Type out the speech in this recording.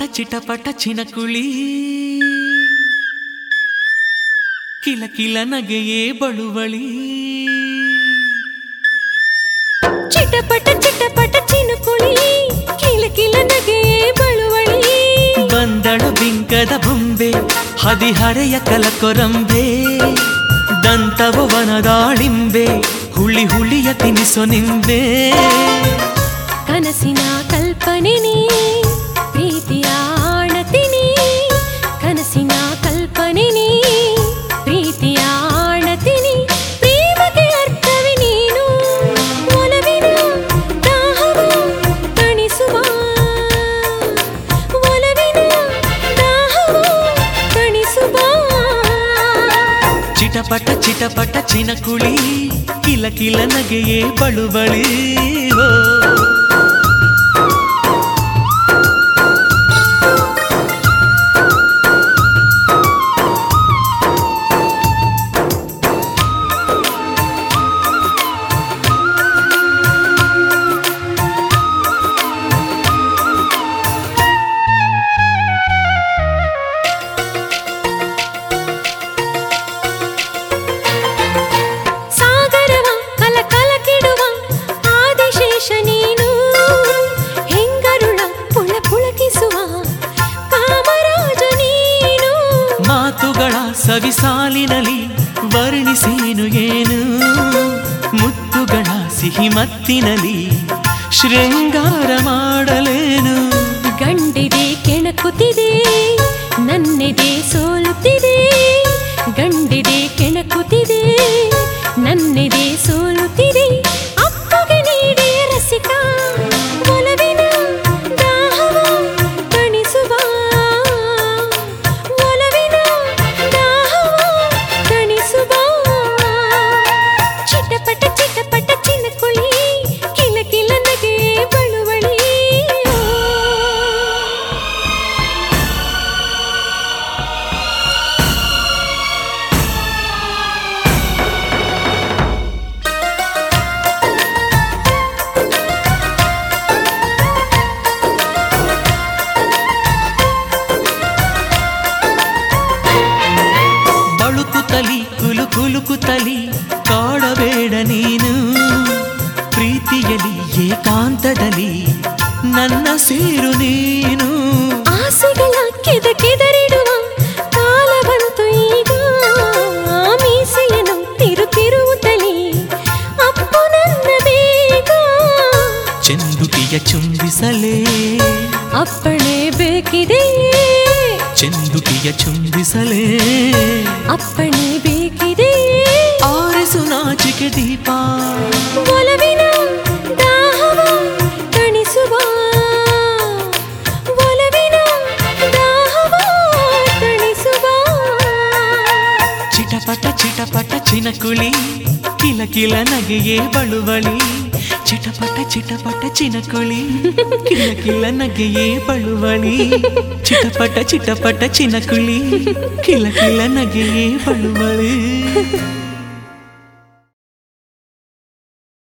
ಚಿಟಪಟ ಚಿನಕುಳಿ ಕಿಲ ಕಿಲ ನಗೆಯೇ ಬಳುವಳಿ ಚಿಟಪಟ ಚಿಟಪಟ ಚಿನುಕುಳಿ ಕಿಲ ಕಿಲ ನಗೆ ಬಳುವಳಿ ಬಂದಳು ಬಿಂಕದ ಬೊಂಬೆ ಹದಿಹರೆಯ ಕಲಕೊರಂಬೆ ದಂತವು ವನದಾಳಿಂಬೆ ಹುಳಿ ಹುಳಿಯ ತಿನಿಸು ನಿಂಬೆ ಕನಸಿನ ಕಲ್ಪನೆ ನೀ ಪ್ರೀತಿಯ ಆಣತಿನಿ ಕನಸಿನ ಕಲ್ಪನೆ ನೀ ಪ್ರೀತಿಯ ಆಣತಿನಿ ಪ್ರೇಮಕ್ಕೆ ಅರ್ಥವೇ ನೀನು ಒಲವಿನ ದಾಹವ ತಣಿಸುವ ಒಲವಿನ ದಾಹವ ತಣಿಸುವ ಚಿಟಪಟ ಚಿಟಪಟ ಚಿನಕುಳಿ ಕಿಲ ಕಿಲ ನಗೆಯೇ ಬಳುವಳಿ ಓ. ಸಾಗರವ ಕಲ ಕಲ ಕೆಡುವ ಆದಿಶೇಷ ನೀನು ಹೆಂಗರುಳ ಪುಳ ಪುಳಕಿಸುವ ಕಾಮರಾಜ ನೀನು ಮಾತುಗಳ ಸವಿಸಾಲಿನಲಿ ವರ್ಣಿಸೇನು ಏನು ಮುತ್ತುಗಳ ಸಿಹಿ ಮತ್ತಿನಲಿ ಶೃಂಗಾರ ಮಾಡಲೇನು ಗಂಡಿದೆ ಕೆಣಕುತ್ತಿದೆ ನನ್ನೆದೆ ಸೋಲುತ್ತಿದೆ ಗಂಡಿದೆ ಕೆಣಕುತ್ತಿದೆ ನನ್ನೆದೆ ಸೋಲುತ್ತಿದೆ ಅಪ್ಪಗೆ ನೀಡಿ ರಸಿಕ ಒಲವಿನ ದಾಹವ ತಣಿಸುವ ಒಲವಿನ ದಾಹವ ತಣಿಸುವ ಚಿಟಪಟ ಚಿಟಪಟ ಚಿನಕುಳಿ ಕಿಲ ಕಿಲ ನಗೆ ಬಳುವಳಿ ಬಳುಕುತಲಿ ಕುಲು ಕುಲುಕುತಲಿ ಕಾಡಬೇಡ ನೀನು ಪ್ರೀತಿಯಲಿ ಏಕಾಂತದಲ್ಲಿ ನನ್ನ ಸೇರು ನೀನು ಆಸೆಗಳ ಕೆದ ಕೆದರಿಡುವ ಕಾಲ ಬಂತು ಈಗ ಮೀಸೆಯನ್ನು ತಿರುತಿರುವುದಲಿ ಅಪ್ಪು ನನ್ನ ಬೇಗ ಚೆಂದುಟಿಯ ಚುಂಬಿಸಲೇ ಅಪ್ಪಣೆ ಬೇಕಿದೆ ಚೆಂದುಟಿಯ ಚುಂಬಿಸಲೇ ಅಪ್ಪಣೆ ಬೇಕಿದೆ ಆರಿಸು ನಾಚಿಕೆ ದೀಪ ಒಲವಿನ ದಾಹವ ತಣಿಸುವ ಒಲವಿನ ದಾಹವ ತಣಿಸುವ ಚಿಟಪಟ ಚಿಟಪಟ ಚಿನಕುಳಿ ಕಿಲ ಕಿಲ ನಗೆಯೇ ಬಳುವಳಿ ಚಿಟಪಟ ಚಿಟಪಟ ಚಿನಕುಳಿ ಕಿಲ ಕಿಲ ನಗೆಯೇ ಬಳುವಳಿ ಚಿಟಪಟ ಚಿಟಪಟ ಚಿನಕುಳಿ ಕಿಲ ಕಿಲ ನಗೆಯೇ ಬಳುವಳಿ